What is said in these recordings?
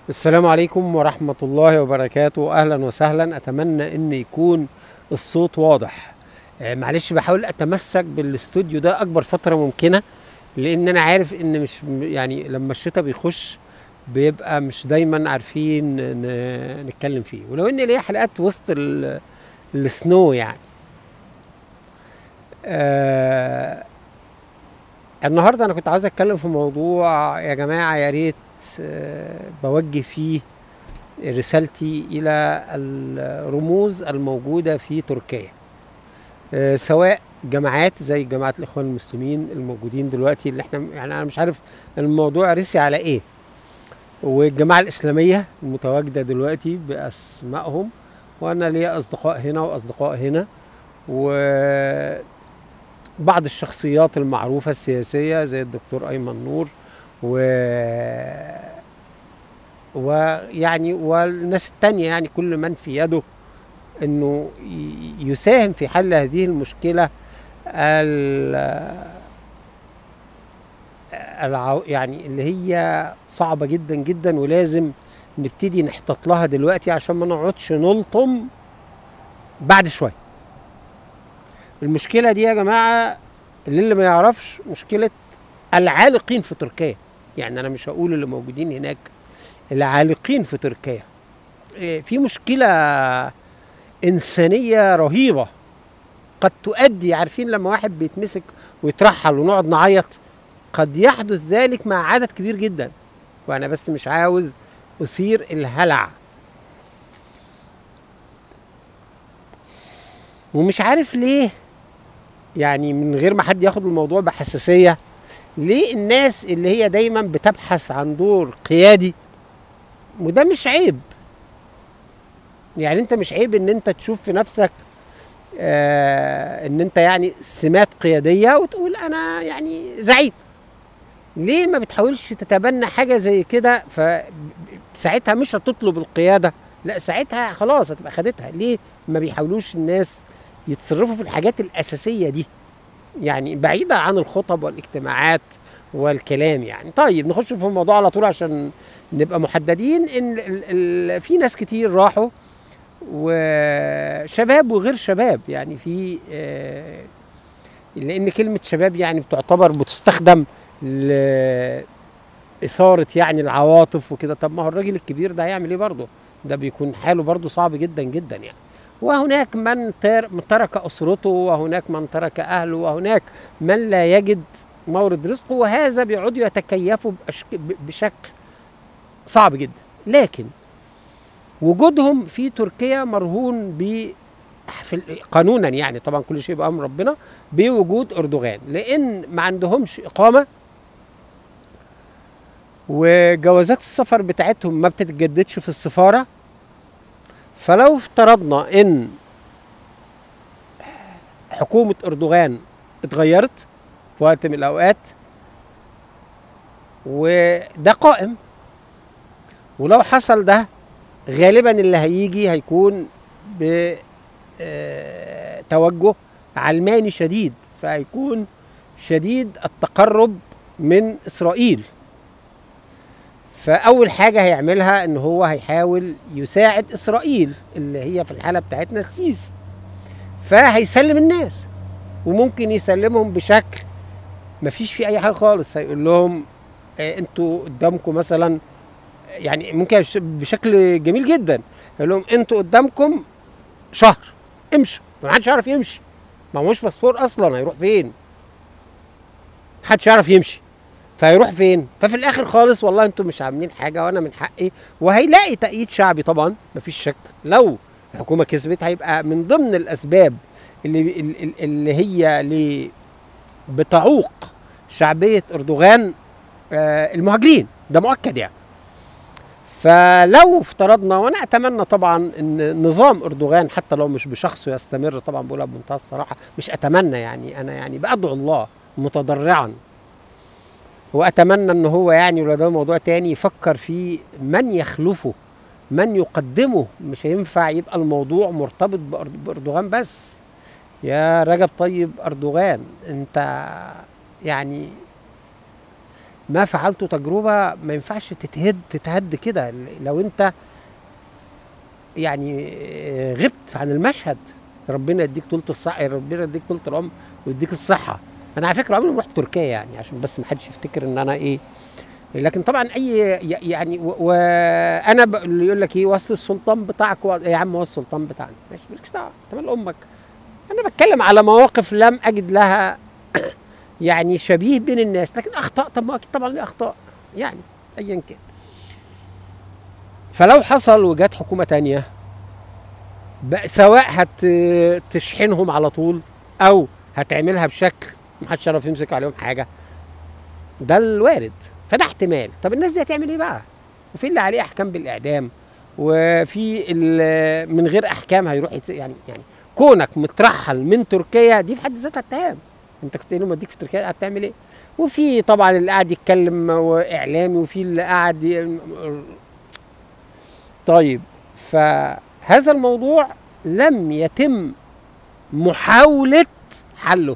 السلام عليكم ورحمة الله وبركاته أهلا وسهلا أتمنى أن يكون الصوت واضح آه، معلش بحاول أتمسك بالاستوديو ده أكبر فترة ممكنة لأن أنا عارف أن مش يعني لما الشتاء بيخش بيبقى مش دايما عارفين ن- نتكلم فيه ولو ان ليا حلقات وسط ال- السنو يعني آه النهارده انا كنت عاوز اتكلم في موضوع يا جماعه يا ريت آه بوجه فيه رسالتي الى الرموز الموجوده في تركيا آه سواء جماعات زي جماعه الاخوان المسلمين الموجودين دلوقتي اللي احنا يعني انا مش عارف الموضوع رسي على ايه والجماعة الإسلامية المتواجدة دلوقتي بأسمائهم وأنا ليا أصدقاء هنا وأصدقاء هنا وبعض الشخصيات المعروفة السياسية زي الدكتور أيمن نور و ويعني والناس التانية يعني كل من في يده انه ي- يساهم في حل هذه المشكلة ال- العو... يعني اللي هي صعبة جدا جدا ولازم نبتدي نحتاط لها دلوقتي عشان ما نقعدش نلطم بعد شوية المشكلة دي يا جماعة اللي, اللي ما يعرفش مشكلة العالقين في تركيا يعني أنا مش هقول اللي موجودين هناك العالقين في تركيا إيه، في مشكلة إنسانية رهيبة قد تؤدي عارفين لما واحد بيتمسك ويترحل ونقعد نعيط قد يحدث ذلك مع عدد كبير جدا وانا بس مش عاوز اثير الهلع ومش عارف ليه يعني من غير ما حد ياخد الموضوع بحساسيه ليه الناس اللي هي دايما بتبحث عن دور قيادي وده مش عيب يعني انت مش عيب ان انت تشوف في نفسك آه ان انت يعني سمات قياديه وتقول انا يعني زعيم ليه ما بتحاولش تتبنى حاجه زي كده فساعتها مش هتطلب القياده لا ساعتها خلاص هتبقى خدتها ليه ما بيحاولوش الناس يتصرفوا في الحاجات الاساسيه دي يعني بعيدا عن الخطب والاجتماعات والكلام يعني طيب نخش في الموضوع على طول عشان نبقى محددين ان ال ال في ناس كتير راحوا وشباب وغير شباب يعني في آه لان كلمه شباب يعني بتعتبر بتستخدم لإثارة يعني العواطف وكده طب ما هو الراجل الكبير ده هيعمل ايه برضه ده بيكون حاله برضه صعب جدا جدا يعني وهناك من تر- من ترك أسرته وهناك من ترك أهله وهناك من لا يجد مورد رزقه وهذا بيقعدوا يتكيفوا بأشك- ب- بشكل صعب جدا لكن وجودهم في تركيا مرهون ب في ال- قانونا يعني طبعا كل شيء بامر ربنا بوجود اردوغان لان ما عندهمش اقامه وجوازات السفر بتاعتهم ما بتتجددش في السفاره فلو افترضنا ان حكومه اردوغان اتغيرت في وقت من الاوقات وده قائم ولو حصل ده غالبا اللي هيجي هيكون ب آه، توجه علماني شديد فهيكون شديد التقرب من اسرائيل فاول حاجه هيعملها ان هو هيحاول يساعد اسرائيل اللي هي في الحاله بتاعتنا السيسي فهيسلم الناس وممكن يسلمهم بشكل مفيش فيه اي حاجه خالص هيقول لهم آه، انتوا قدامكم مثلا يعني ممكن يش- بشكل جميل جدا يقول لهم انتوا قدامكم شهر امشوا ما حدش يعرف يمشي ما هوش باسبور اصلا هيروح فين محدش يعرف يمشي فهيروح فين ففي الاخر خالص والله انتوا مش عاملين حاجه وانا من حقي وهيلاقي تأييد شعبي طبعا مفيش شك لو الحكومه كسبت هيبقى من ضمن الاسباب اللي اللي- اللي هي اللي بتعوق شعبيه اردوغان آه، المهاجرين ده مؤكد يعني فلو افترضنا وانا اتمنى طبعا ان نظام اردوغان حتى لو مش بشخصه يستمر طبعا بقولها بمنتهى الصراحه مش اتمنى يعني انا يعني بدعو الله متضرعا واتمنى ان هو يعني ولا ده موضوع تاني يفكر في من يخلفه من يقدمه مش هينفع يبقى الموضوع مرتبط بأرد- باردوغان بس يا رجب طيب اردوغان انت يعني ما فعلته تجربه ما ينفعش تتهد تتهد كده لو انت يعني آه، غبت عن المشهد ربنا يديك طولة الصحة ربنا يديك طولة العمر ويديك الصحة انا على فكرة عمري ما رحت تركيا يعني عشان بس ما حدش يفتكر ان انا ايه لكن طبعا اي ي- يعني و- وانا ب- اللي يقول لك ايه وصل السلطان بتاعك و- يا عم وصل السلطان بتاعنا ماشي مالكش دعوه انت مال امك انا بتكلم على مواقف لم اجد لها يعني شبيه بين الناس لكن اخطاء طب ما اكيد طبعا ليه اخطاء يعني ايا كان فلو حصل وجات حكومه تانية بقى سواء هتشحنهم على طول او هتعملها بشكل محدش يعرف يمسك عليهم حاجه ده الوارد فده احتمال طب الناس دي هتعمل ايه بقى وفي اللي عليه احكام بالاعدام وفي اللي من غير احكام هيروح يتس... يعني يعني كونك مترحل من تركيا دي في حد ذاتها اتهام انت كنت يوم اديك في تركيا قاعد تعمل ايه وفي طبعا اللي قاعد يتكلم واعلامي وفي اللي قاعد ي... طيب فهذا الموضوع لم يتم محاولة حله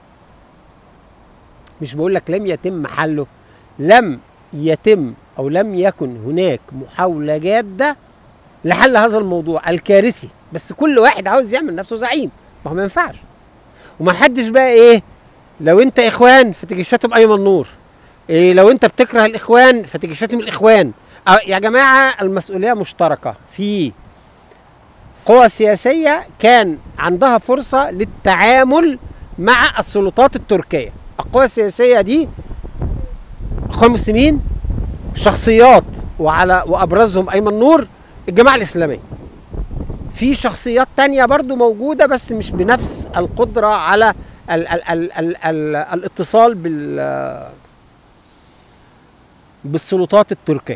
مش بقول لك لم يتم حله لم يتم او لم يكن هناك محاولة جادة لحل هذا الموضوع الكارثي بس كل واحد عاوز يعمل نفسه زعيم ما هو ما ينفعش وما حدش بقى ايه لو انت اخوان فتيجي شاتم ايمن نور إيه لو انت بتكره الاخوان فتيجي شاتم الاخوان أه يا جماعه المسؤوليه مشتركه في قوى سياسيه كان عندها فرصه للتعامل مع السلطات التركيه القوى السياسيه دي اخوان المسلمين شخصيات وعلى وابرزهم ايمن نور الجماعه الاسلاميه في شخصيات تانية برضو موجودة بس مش بنفس القدرة على ال ال ال ال ال الاتصال بال بالسلطات التركية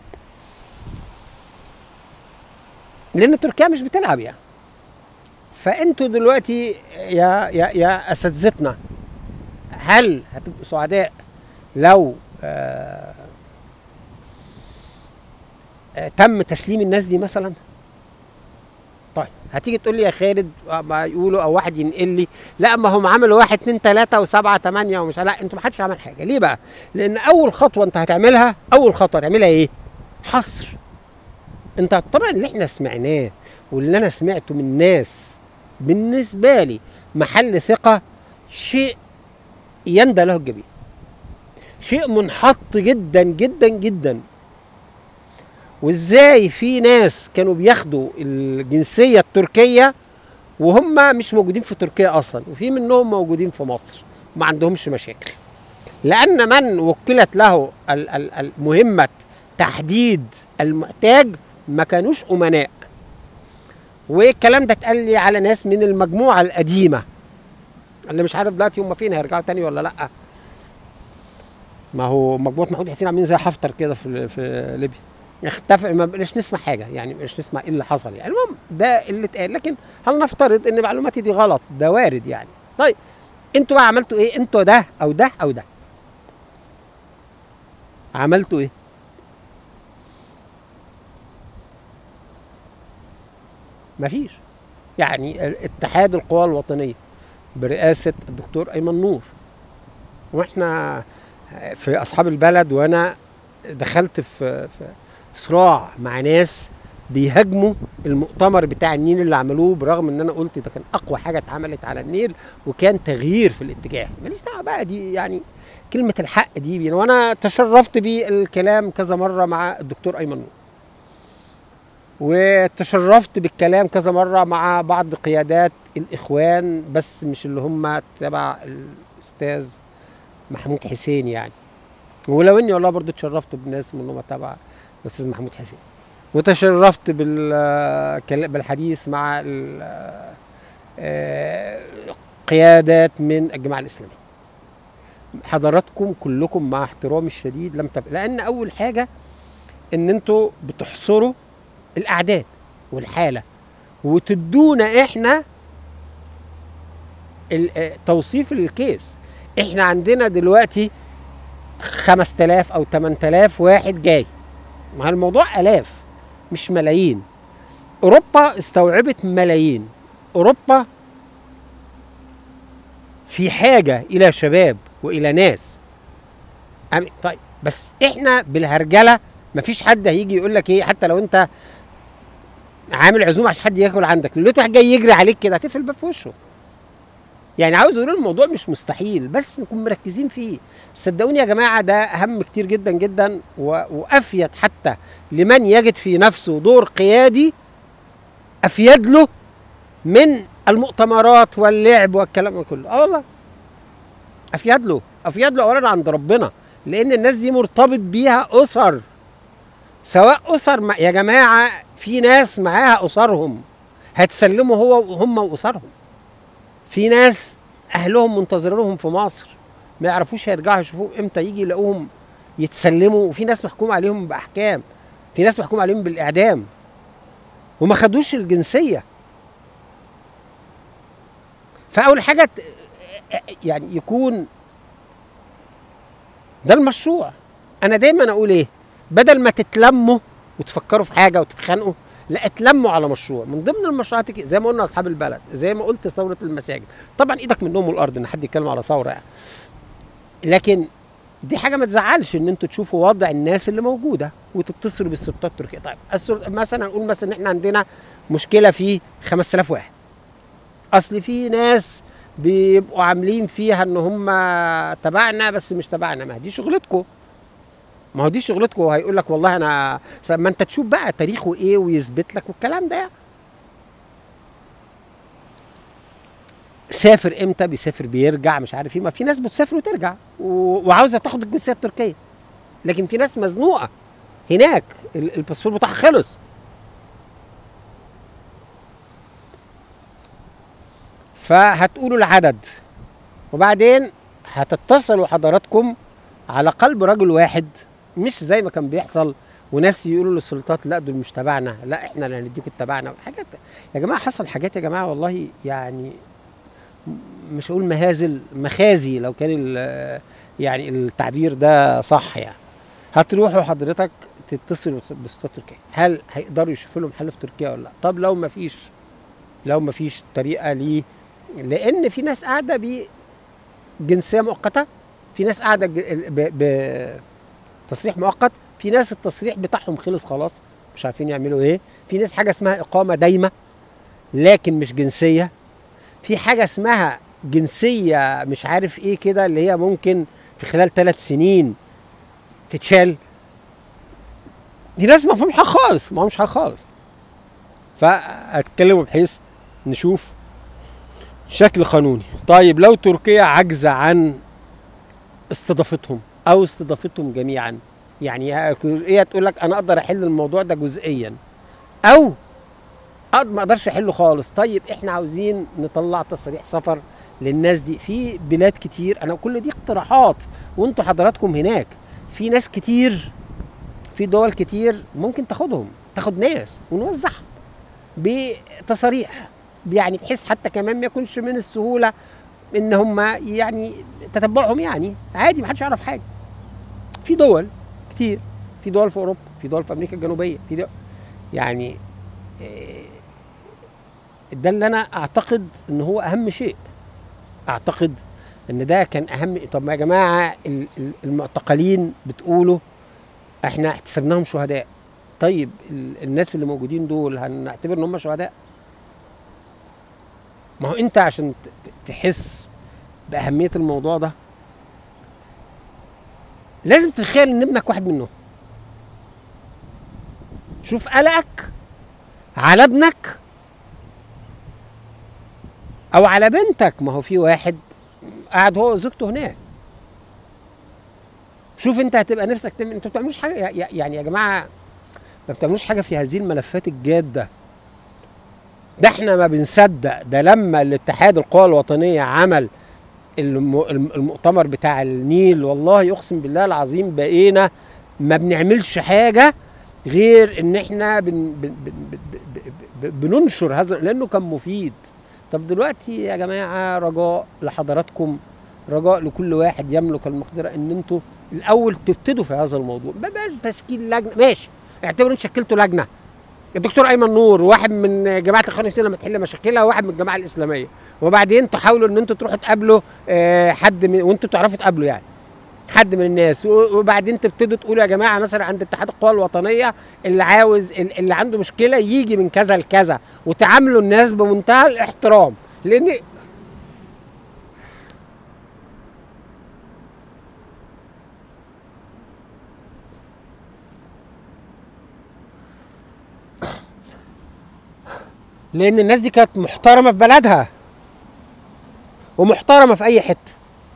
لأن تركيا مش بتلعب يعني فأنتوا دلوقتي يا يا يا أساتذتنا هل هتبقوا سعداء لو آه آه تم تسليم الناس دي مثلا؟ طيب هتيجي تقول لي يا خالد ما يقولوا او واحد ينقل لي لا ما هم عملوا واحد اتنين تلاته وسبعه تمانيه ومش لا انتوا ما حدش عمل حاجه ليه بقى؟ لان اول خطوه انت هتعملها اول خطوه هتعملها ايه؟ حصر انت طبعا اللي احنا سمعناه واللي انا سمعته من ناس بالنسبه لي محل ثقه شيء يندى له الجبين شيء منحط جدا جدا جدا وازاي في ناس كانوا بياخدوا الجنسيه التركيه وهم مش موجودين في تركيا اصلا وفي منهم موجودين في مصر ما عندهمش مشاكل لان من وكلت له ال- ال- مهمه تحديد المحتاج ما كانوش امناء والكلام ده اتقال لي على ناس من المجموعه القديمه اللي مش عارف دلوقتي هم فين هيرجعوا تاني ولا لا ما هو مجموعه محمود حسين عاملين زي حفتر كده في في ليبيا اختفى ما بقناش نسمع حاجه يعني مش نسمع ايه اللي حصل يعني المهم ده اللي اتقال لكن هل نفترض ان معلوماتي دي غلط ده وارد يعني طيب انتوا بقى عملتوا ايه انتوا ده او ده او ده عملتوا ايه مفيش يعني اتحاد القوى الوطنيه برئاسه الدكتور ايمن نور واحنا في اصحاب البلد وانا دخلت في في في صراع مع ناس بيهاجموا المؤتمر بتاع النيل اللي عملوه برغم ان انا قلت ده كان اقوى حاجه اتعملت على النيل وكان تغيير في الاتجاه ماليش دعوه بقى دي يعني كلمه الحق دي بينا وانا تشرفت بالكلام كذا مره مع الدكتور ايمن نور وتشرفت بالكلام كذا مره مع بعض قيادات الاخوان بس مش اللي هم تبع الاستاذ محمود حسين يعني ولو اني والله برضه اتشرفت بناس من هم تبع الاستاذ محمود حسين وتشرفت بال بالحديث مع قيادات من الجماعه الاسلاميه حضراتكم كلكم مع احترامي الشديد لم تب... لان اول حاجه ان انتوا بتحصروا الاعداد والحاله وتدونا احنا توصيف للكيس احنا عندنا دلوقتي 5000 او 8000 واحد جاي ما الموضوع الاف مش ملايين اوروبا استوعبت ملايين اوروبا في حاجه الى شباب والى ناس طيب بس احنا بالهرجله مفيش حد هيجي يقول لك ايه حتى لو انت عامل عزومه عشان حد ياكل عندك لو واحد جاي يجري عليك كده هتقفل الباب في وشه يعني عاوز اقول الموضوع مش مستحيل بس نكون مركزين فيه صدقوني يا جماعه ده اهم كتير جدا جدا و... وافيد حتى لمن يجد في نفسه دور قيادي افيد له من المؤتمرات واللعب والكلام ده كله اه والله افيد له افيد له اولا عند ربنا لان الناس دي مرتبط بيها اسر سواء اسر ما يا جماعه في ناس معاها اسرهم هتسلموا هو وهم واسرهم في ناس اهلهم منتظرينهم في مصر ما يعرفوش هيرجعوا يشوفوه امتى يجي يلاقوهم يتسلموا وفي ناس محكوم عليهم باحكام في ناس محكوم عليهم بالاعدام وما خدوش الجنسيه فاول حاجه يعني يكون ده المشروع انا دايما اقول ايه بدل ما تتلموا وتفكروا في حاجه وتتخانقوا لا اتلموا على مشروع من ضمن المشروعات زي ما قلنا اصحاب البلد زي ما قلت ثوره المساجد طبعا ايدك من نوم والارض ان حد يتكلم على ثوره يعني لكن دي حاجه ما تزعلش ان انتوا تشوفوا وضع الناس اللي موجوده وتتصلوا بالسلطات التركيه طيب مثلا نقول مثلا ان احنا عندنا مشكله في 5000 واحد اصل في ناس بيبقوا عاملين فيها ان هم تبعنا بس مش تبعنا ما دي شغلتكم ما هو دي شغلتكم هيقول لك والله انا ما انت تشوف بقى تاريخه ايه ويثبت لك والكلام ده سافر امتى بيسافر بيرجع مش عارف ايه ما في ناس بتسافر وترجع وعاوزه تاخد الجنسيه التركيه لكن في ناس مزنوقه هناك الباسبور بتاعها خلص فهتقولوا العدد وبعدين هتتصلوا حضراتكم على قلب رجل واحد مش زي ما كان بيحصل وناس يقولوا للسلطات لا دول مش تبعنا لا احنا اللي هنديكم تبعنا حاجات يا جماعه حصل حاجات يا جماعه والله يعني مش هقول مهازل مخازي لو كان يعني التعبير ده صح يعني هتروحوا حضرتك تتصلوا بالسلطات التركيه هل هيقدروا يشوفوا لهم حل في تركيا ولا لا طب لو ما فيش لو ما فيش طريقه ليه لان في ناس قاعده بجنسيه مؤقته في ناس قاعده بتصريح مؤقت في ناس التصريح بتاعهم خلص خلاص مش عارفين يعملوا ايه في ناس حاجه اسمها اقامه دايمه لكن مش جنسيه في حاجه اسمها جنسيه مش عارف ايه كده اللي هي ممكن في خلال ثلاث سنين تتشال دي ناس ما فهمش حاجه خالص ما فهمش حاجه خالص فاتكلموا بحيث نشوف شكل قانوني طيب لو تركيا عجزة عن استضافتهم او استضافتهم جميعا يعني هي تقول لك انا اقدر احل الموضوع ده جزئيا او ما اقدرش احله خالص طيب احنا عاوزين نطلع تصريح سفر للناس دي في بلاد كتير انا كل دي اقتراحات وانتوا حضراتكم هناك في ناس كتير في دول كتير ممكن تاخدهم تاخد ناس ونوزعهم بتصاريح يعني بحيث حتى كمان ما يكونش من السهوله ان هم يعني تتبعهم يعني عادي ما حدش يعرف حاجه في دول كتير في دول في اوروبا في دول في امريكا الجنوبيه في دول يعني ده اللي انا اعتقد ان هو اهم شيء اعتقد ان ده كان اهم طب يا جماعه المعتقلين بتقولوا احنا احتسبناهم شهداء طيب الناس اللي موجودين دول هنعتبر ان هم شهداء ما هو انت عشان تحس باهميه الموضوع ده لازم تتخيل ان ابنك واحد منهم شوف قلقك على ابنك او على بنتك ما هو في واحد قاعد هو وزوجته هناك شوف انت هتبقى نفسك تعمل انتوا ما بتعملوش حاجه يعني يا جماعه ما بتعملوش حاجه في هذه الملفات الجاده ده احنا ما بنصدق ده لما الاتحاد القوى الوطنيه عمل المؤتمر بتاع النيل والله يقسم بالله العظيم بقينا ما بنعملش حاجه غير ان احنا بن بن بن بن بننشر هذا لانه كان مفيد طب دلوقتي يا جماعه رجاء لحضراتكم رجاء لكل واحد يملك المقدره ان انتوا الاول تبتدوا في هذا الموضوع ما تشكيل لجنه ماشي اعتبروا انتوا شكلتوا لجنه الدكتور ايمن نور واحد من جماعه الاخوان المسلمين لما تحل مشاكلها وواحد من الجماعه الاسلاميه وبعدين تحاولوا ان انتوا تروحوا تقابلوا حد من وانتوا تعرفوا تقابلوا يعني حد من الناس و- وبعدين تبتدوا تقولوا يا جماعه مثلا عند اتحاد القوى الوطنيه اللي عاوز اللي عنده مشكله يجي من كذا لكذا وتعاملوا الناس بمنتهى الاحترام لان لان الناس دي كانت محترمه في بلدها ومحترمه في اي حته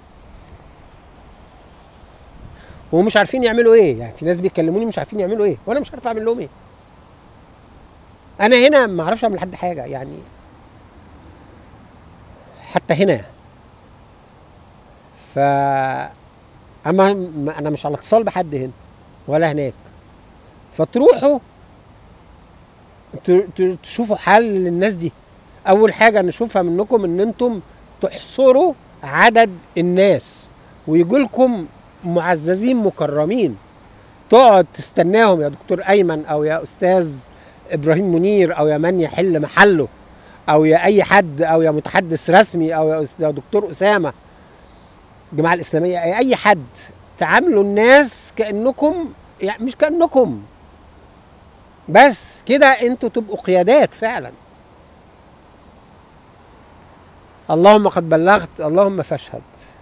ومش عارفين يعملوا ايه يعني في ناس بيكلموني مش عارفين يعملوا ايه وانا مش عارف اعمل لهم ايه انا هنا ما اعرفش اعمل لحد حاجه يعني حتى هنا ف اما ما- انا مش على اتصال بحد هنا ولا هناك فتروحوا ت- ت- تشوفوا حل للناس دي اول حاجه نشوفها منكم ان انتم تحصروا عدد الناس ويجوا لكم معززين مكرمين تقعد تستناهم يا دكتور ايمن او يا استاذ ابراهيم منير او يا من يحل محله او يا اي حد او يا متحدث رسمي او يا أس- يا دكتور اسامه الجماعه الاسلاميه اي أي حد تعاملوا الناس كانكم يعني مش كانكم بس كده انتوا تبقوا قيادات فعلا اللهم قد بلغت اللهم فاشهد